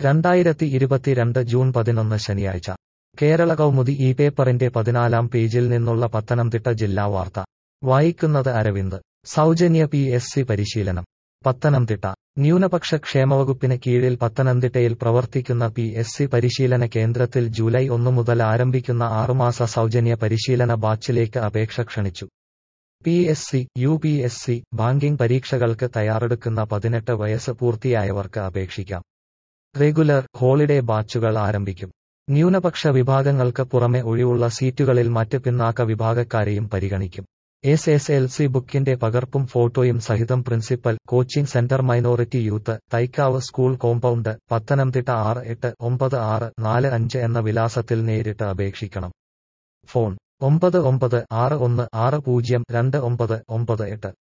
രണ്ടായിരത്തി ഇരുപത്തിരണ്ട് ജൂൺ പതിനൊന്ന് ശനിയാഴ്ച കേരള കൗമുദി ഈ പേപ്പറിന്റെ പതിനാലാം പേജിൽ നിന്നുള്ള പത്തനംതിട്ട ജില്ലാ വാർത്ത വായിക്കുന്നത് അരവിന്ദ് സൗജന്യ പി എസ് സി പരിശീലനം പത്തനംതിട്ട ന്യൂനപക്ഷ ക്ഷേമവകുപ്പിന് കീഴിൽ പത്തനംതിട്ടയിൽ പ്രവർത്തിക്കുന്ന പി എസ് സി പരിശീലന കേന്ദ്രത്തിൽ ജൂലൈ ഒന്ന് മുതൽ ആരംഭിക്കുന്ന ആറുമാസ സൗജന്യ പരിശീലന ബാച്ചിലേക്ക് അപേക്ഷ ക്ഷണിച്ചു P S C U P S C banking പരീക്ഷകൾക്ക് തയ്യാറെടുക്കുന്ന പതിനെട്ട് വയസ്സ് പൂർത്തിയായവർക്ക് അപേക്ഷിക്കാം റെഗുലർ ഹോളിഡേ ബാച്ചുകൾ ആരംഭിക്കും ന്യൂനപക്ഷ വിഭാഗങ്ങൾക്ക് പുറമെ ഒഴിവുള്ള സീറ്റുകളിൽ മറ്റ് പിന്നാക്ക വിഭാഗക്കാരെയും പരിഗണിക്കും എസ് എസ് എൽ സി ബുക്കിന്റെ പകർപ്പും ഫോട്ടോയും സഹിതം principal coaching centre minority youth Thykkavu school compound Pathanamthitta ആറ് എട്ട് ഒമ്പത് ആറ് നാല് അഞ്ച് എന്ന വിലാസത്തിൽ നേരിട്ട് അപേക്ഷിക്കണം ഫോൺ ഒമ്പത് ഒമ്പത് ആറ് ഒന്ന് ആറ് പൂജ്യം രണ്ട് ഒമ്പത് ഒമ്പത് എട്ട്